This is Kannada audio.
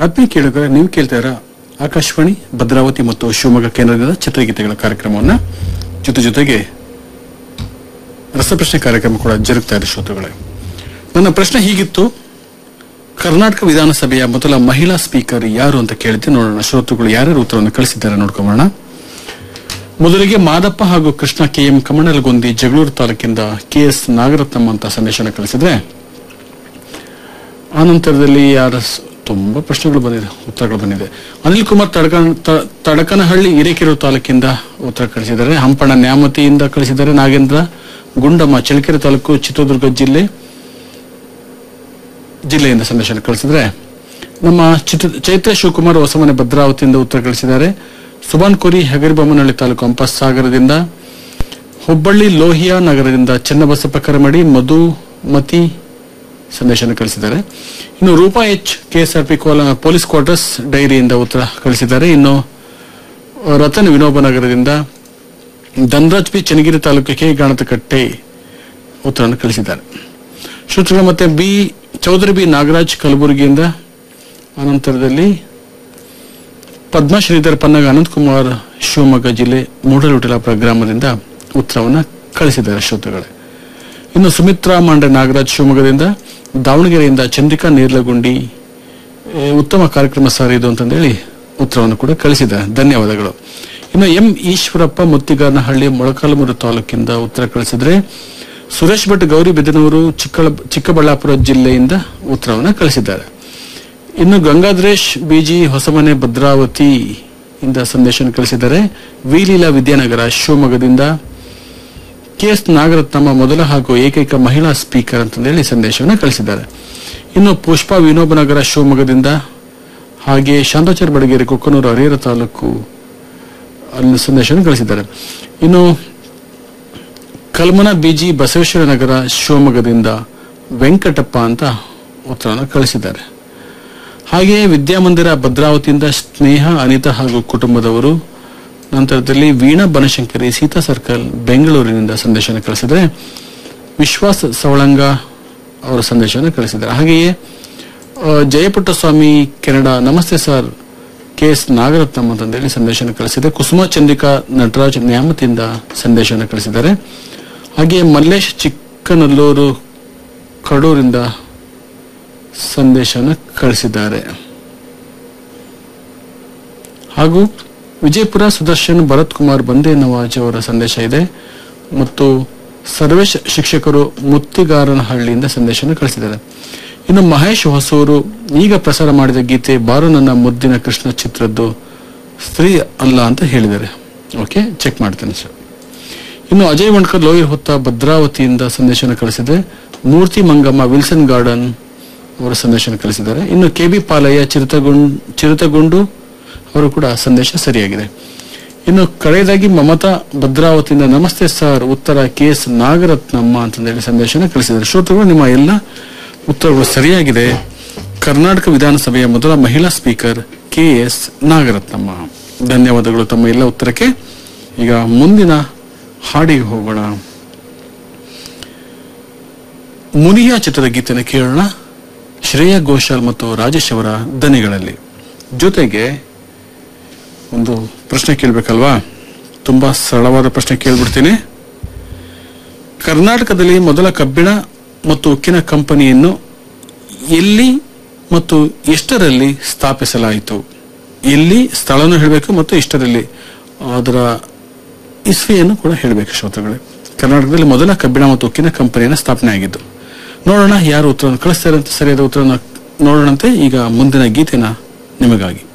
ಆತ್ಮೀಯ ಕೇಳಿದ್ರೆ ನೀವು ಕೇಳ್ತಾ ಇರ ಆಕಾಶವಾಣಿ ಭದ್ರಾವತಿ ಮತ್ತು ಶಿವಮೊಗ್ಗ ಕೇಂದ್ರದಿಂದ ಚಿತ್ರಗೀತೆಗಳ ಕಾರ್ಯಕ್ರಮವನ್ನ ಜೊತೆ ಜೊತೆಗೆ ರಸಪ್ರಶ್ನೆ ಕಾರ್ಯಕ್ರಮ ಕೂಡ ಜರುಗ್ತಾ ಇದೆ ಶ್ರೋತೃಗಳೇ ನನ್ನ ಪ್ರಶ್ನೆ ಹೀಗಿತ್ತು ಕರ್ನಾಟಕ ವಿಧಾನಸಭೆಯ ಮೊದಲ ಮಹಿಳಾ ಸ್ಪೀಕರ್ ಯಾರು ಅಂತ ಕೇಳಿದ್ದೆ ನೋಡೋಣ ಶ್ರೋತೃಗಳು ಯಾರ್ಯಾರು ಉತ್ತರವನ್ನು ಕಳಿಸಿದ್ದಾರೆ ನೋಡ್ಕೊಂಬೋಣ ಮೊದಲಿಗೆ ಮಾದಪ್ಪ ಹಾಗೂ ಕೃಷ್ಣ ಕೆ ಎಂ ಕಮಂಡಲಗೊಂದಿ ಜಗಳೂರು ತಾಲೂಕಿಂದ ಕೆ ಎಸ್ ನಾಗರತ್ನಮ್ಮ ಅಂತ ಸಂದೇಶನ ಕಳಿಸಿದ್ರೆ ಆನಂತರದಲ್ಲಿ ಯಾರ ಸ್- ತುಂಬಾ ಪ್ರಶ್ನೆಗಳು ಬಂದಿದೆ ಉತ್ತರಗಳು ಬಂದಿದೆ ಅನಿಲ್ ಕುಮಾರ್ ತಡಕ ತ- ತಡಕನಹಳ್ಳಿ ಹಿರೇಕೆರೂರು ತಾಲೂಕಿಂದ ಉತ್ತರ ಕಳಿಸಿದ್ದಾರೆ ಹಂಪಣ್ಣ ನ್ಯಾಮತಿಯಿಂದ ಕಳಿಸಿದ್ದಾರೆ ನಾಗೇಂದ್ರ ಗುಂಡಮ್ಮ ಚಳ್ಳಕೆರೆ ತಾಲೂಕು ಚಿತ್ರದುರ್ಗ ಜಿಲ್ಲೆ ಜಿಲ್ಲೆಯಿಂದ ಸಂದೇಶ ಕಳಿಸಿದ್ರೆ ನಮ್ಮ ಚಿತ್ರ ಚೈತ್ರ ಶಿವಕುಮಾರ್ ಹೊಸಮನೆ ಭದ್ರಾವತಿಯಿಂದ ಉತ್ತರ ಕಳಿಸಿದ್ದಾರೆ ಸುಬಾನ್ ಕೋರಿ ಹಗರಿಬೊಮ್ಮನಹಳ್ಳಿ ತಾಲೂಕು ಅಂಪಸ್ ಸಾಗರದಿಂದ ಹುಬ್ಬಳ್ಳಿ ಲೋಹಿಯಾ ನಗರದಿಂದ ಚನ್ನಬಸಪ್ಪ ಕರಮಡಿ ಮಧುಮತಿ ಸಂದೇಶನ ಕಳಿಸಿದ್ದಾರೆ ಇನ್ನು Roopa H KSRP police quarters ಡೈರಿಯಿಂದ ಉತ್ತರ ಕಳಿಸಿದ್ದಾರೆ ಇನ್ನು ರತನ್ ವಿನೋಬ ನಗರದಿಂದ ಧನರಾಜ್ ಪಿ ಚನ್ನಗಿರಿ ತಾಲೂಕು ಕೆ ಗಾಣತಕಟ್ಟೆ ಉತ್ತರವನ್ನು ಕಳಿಸಿದ್ದಾರೆ ಶ್ರೋತೃಗಳು ಮತ್ತೆ ಬಿ ಚೌಧರಿ ಬಿ ನಾಗರಾಜ್ ಕಲಬುರಗಿಯಿಂದ ಅನಂತರದಲ್ಲಿ ಪದ್ಮ ಶ್ರೀಧರ್ ಪನ್ನಗ ಅನಂತಕುಮಾರ್ ಶಿವಮೊಗ್ಗ ಜಿಲ್ಲೆ ಮೂಡಲವಿಠಲಾಪುರ ಗ್ರಾಮದಿಂದ ಉತ್ತರವನ್ನು ಕಳಿಸಿದ್ದಾರೆ ಶ್ರೋತೃಗಳೇ ಇನ್ನು ಸುಮಿತ್ರಾ ಮಾಂಡೆ ನಾಗರಾಜ್ ಶಿವಮೊಗ್ಗದಿಂದ ದಾವಣಗೆರೆಯಿಂದ ಚಂದ್ರಿಕಾ ನೇರ್ಲಗುಂಡಿ ಏ, ಉತ್ತಮ ಕಾರ್ಯಕ್ರಮ ಸರ್ ಇದು ಅಂತಂದೇಳಿ ಉತ್ತರವನ್ನು ಕೂಡ ಕಳಿಸಿದ್ದಾರೆ ಧನ್ಯವಾದಗಳು ಇನ್ನು ಎಂ ಈಶ್ವರಪ್ಪ ಮುತ್ತಿಗಾರನಹಳ್ಳಿ ಮೊಳಕಾಲ್ಮೂರು ತಾಲೂಕಿಂದ ಉತ್ತರ ಕಳಿಸಿದ್ರೆ ಸುರೇಶ್ ಭಟ್ ಗೌರಿಬಿದನೂರು ಚಿಕ್ಕಳ ಚಿಕ್ಕಬಳ್ಳಾಪುರ ಜಿಲ್ಲೆಯಿಂದ ಉತ್ತರವನ್ನು ಕಳಿಸಿದ್ದಾರೆ ಇನ್ನು ಗಂಗಾಧರೇಶ್ ಬಿಜಿ ಹೊಸಮನೆ ಭದ್ರಾವತಿ ಇಂದ ಸಂದೇಶ ಕಳಿಸಿದ್ದಾರೆ ವಿಲೀಲಾ ವಿದ್ಯಾನಗರ ಶಿವಮೊಗ್ಗದಿಂದ ಕೆಎಸ್ ನಾಗರತ್ನಮ್ಮ ಮೊದಲ ಹಾಗೂ ಏಕೈಕ ಮಹಿಳಾ ಸ್ಪೀಕರ್ ಅಂತಂದೇಳಿ ಸಂದೇಶವನ್ನು ಕಳಿಸಿದ್ದಾರೆ ಇನ್ನು ಪುಷ್ಪಾ ವಿನೋಬನಗರ ಶಿವಮೊಗ್ಗದಿಂದ ಹಾಗೆ ಶಾಂತಾಚಾರ್ ಬಡಗೇರಿ ಕೊಕ್ಕನೂರು ಹರಿಹರ ತಾಲೂಕು ಅಲ್ಲಿ ಸಂದೇಶವನ್ನು ಕಳಿಸಿದ್ದಾರೆ ಇನ್ನು ಕಲ್ಮನ ಬಿಜಿ ಬಸವೇಶ್ವರ ನಗರ ಶಿವಮೊಗ್ಗದಿಂದ ವೆಂಕಟಪ್ಪ ಅಂತ ಉತ್ತರವನ್ನು ಕಳಿಸಿದ್ದಾರೆ ಹಾಗೆಯೇ ವಿದ್ಯಾಮಂದಿರ ಭದ್ರಾವತಿಯಿಂದ ಸ್ನೇಹ ಅನಿತಾ ಹಾಗೂ ಕುಟುಂಬದವರು ನಂತರದಲ್ಲಿ ವೀಣಾ ಬನಶಂಕರಿ ಸೀತಾ ಸರ್ಕಲ್ ಬೆಂಗಳೂರಿನಿಂದ ಸಂದೇಶನ ಕಳಿಸಿದರೆ ವಿಶ್ವಾಸ್ ಸವಳಂಗ ಅವರ ಸಂದೇಶವನ್ನು ಕಳಿಸಿದ್ದಾರೆ ಹಾಗೆಯೇ ಆ, ಜಯಪುಟ್ಟಸ್ವಾಮಿ ಕೆನಡಾ ನಮಸ್ತೆ ಸರ್ ಕೆ ಎಸ್ ನಾಗರತ್ನಮ್ಮ ಅಂತಂದೇಳಿ ಸಂದೇಶನ ಕಳಿಸಿದೆ ಕುಸುಮ ಚಂದಿಕಾ ನಟರಾಜ್ ನ್ಯಾಮತಿಯಿಂದ ಸಂದೇಶವನ್ನು ಕಳಿಸಿದ್ದಾರೆ ಹಾಗೆಯೇ ಮಲ್ಲೇಶ್ ಚಿಕ್ಕನಲ್ಲೂರು ಕಡೂರಿಂದ ಸಂದೇಶನ ಕಳಿಸಿದ್ದಾರೆ ಹಾಗೂ ವಿಜಯಪುರ ಸುದರ್ಶನ್ ಭರತ್ ಕುಮಾರ್ ಬಂದೇ ನವಾಜ್ ಅವರ ಸಂದೇಶ ಇದೆ ಮತ್ತು ಸರ್ವೇಶ್ ಶಿಕ್ಷಕರು ಮುತ್ತಿಗಾರನಹಳ್ಳಿಯಿಂದ ಸಂದೇಶನ ಕಳಿಸಿದ್ದಾರೆ ಇನ್ನು ಮಹೇಶ್ ಹೊಸೂರು ಈಗ ಪ್ರಸಾರ ಮಾಡಿದ ಗೀತೆ ಬಾರು ನನ್ನ ಮುದ್ದಿನ ಕೃಷ್ಣ ಚಿತ್ರದ್ದು ಸ್ತ್ರೀ ಅಲ್ಲ ಅಂತ ಹೇಳಿದ್ದಾರೆ ಓಕೆ ಚೆಕ್ ಮಾಡ್ತೇನೆ ಸರ್ ಇನ್ನು ಅಜಯ್ ವಣ್ಕರ್ ಲೋಯರ್ ಹೊತ್ತ ಭದ್ರಾವತಿಯಿಂದ ಸಂದೇಶನ ಕಳಿಸಿದೆ ಮೂರ್ತಿ ಮಂಗಮ್ಮ ವಿಲ್ಸನ್ ಗಾರ್ಡನ್ ಅವರ ಸಂದೇಶನ ಕಳಿಸಿದ್ದಾರೆ ಇನ್ನು ಕೆ ಬಿ ಪಾಲಯ್ಯ ಚಿರತಗುಂಡ್ ಚಿರತಗುಂಡು ಅವರು ಕೂಡ ಸಂದೇಶ ಸರಿಯಾಗಿದೆ ಇನ್ನು ಕಡೆಯದಾಗಿ ಮಮತಾ ಭದ್ರಾವತಿಯಿಂದ ನಮಸ್ತೆ ಸರ್ ಉತ್ತರ ಕೆ ಎಸ್ ನಾಗರತ್ನಮ್ಮ ಅಂತಂದೇಳಿ ಸಂದೇಶನ ಕಳಿಸಿದ್ದಾರೆ ಶ್ರೋತೃಗಳು ನಿಮ್ಮ ಎಲ್ಲ ಉತ್ತರಗಳು ಸರಿಯಾಗಿದೆ ಕರ್ನಾಟಕ ವಿಧಾನಸಭೆಯ ಮೊದಲ ಮಹಿಳಾ ಸ್ಪೀಕರ್ ಕೆ ಎಸ್ ನಾಗರತ್ನಮ್ಮ ಧನ್ಯವಾದಗಳು ತಮ್ಮ ಎಲ್ಲ ಉತ್ತರಕ್ಕೆ ಈಗ ಮುಂದಿನ ಹಾಡಿಗೆ ಹೋಗೋಣ ಮುನಿಯಾ ಚಿತ್ರದ ಗೀತೆನ ಕೇಳೋಣ ಶ್ರೇಯಾ ಘೋಷಾಲ್ ಮತ್ತು ರಾಜೇಶ್ ಅವರ ದನಿಗಳಲ್ಲಿ ಜೊತೆಗೆ ಒಂದು ಪ್ರಶ್ನೆ ಕೇಳಬೇಕಲ್ವಾ ತುಂಬಾ ಸರಳವಾದ ಪ್ರಶ್ನೆ ಕೇಳ್ಬಿಡ್ತೀನಿ ಕರ್ನಾಟಕದಲ್ಲಿ ಮೊದಲ ಕಬ್ಬಿಣ ಮತ್ತು ಉಕ್ಕಿನ ಕಂಪನಿಯನ್ನು ಎಲ್ಲಿ ಮತ್ತು ಎಷ್ಟರಲ್ಲಿ ಸ್ಥಾಪಿಸಲಾಯಿತು ಎಲ್ಲಿ ಸ್ಥಳನೂ ಹೇಳಬೇಕು ಮತ್ತು ಎಷ್ಟರಲ್ಲಿ ಅದರ ಇಸ್ವಿಯನ್ನು ಕೂಡ ಹೇಳಬೇಕು ಶ್ರೋತೃಗಳೇ ಕರ್ನಾಟಕದಲ್ಲಿ ಮೊದಲ ಕಬ್ಬಿಣ ಮತ್ತು ಉಕ್ಕಿನ ಕಂಪನಿಯನ್ನು ಸ್ಥಾಪನೆ ಆಗಿದ್ದು ನೋಡೋಣ ಯಾರು ಉತ್ತರವನ್ನು ಕಳಿಸ್ತಾರೆ ಅಂತ ಸರಿಯಾದ ಉತ್ತರವನ್ನು ನೋಡೋಣಂತೆ ಈಗ ಮುಂದಿನ ಗೀತೆನ ನಿಮಗಾಗಿ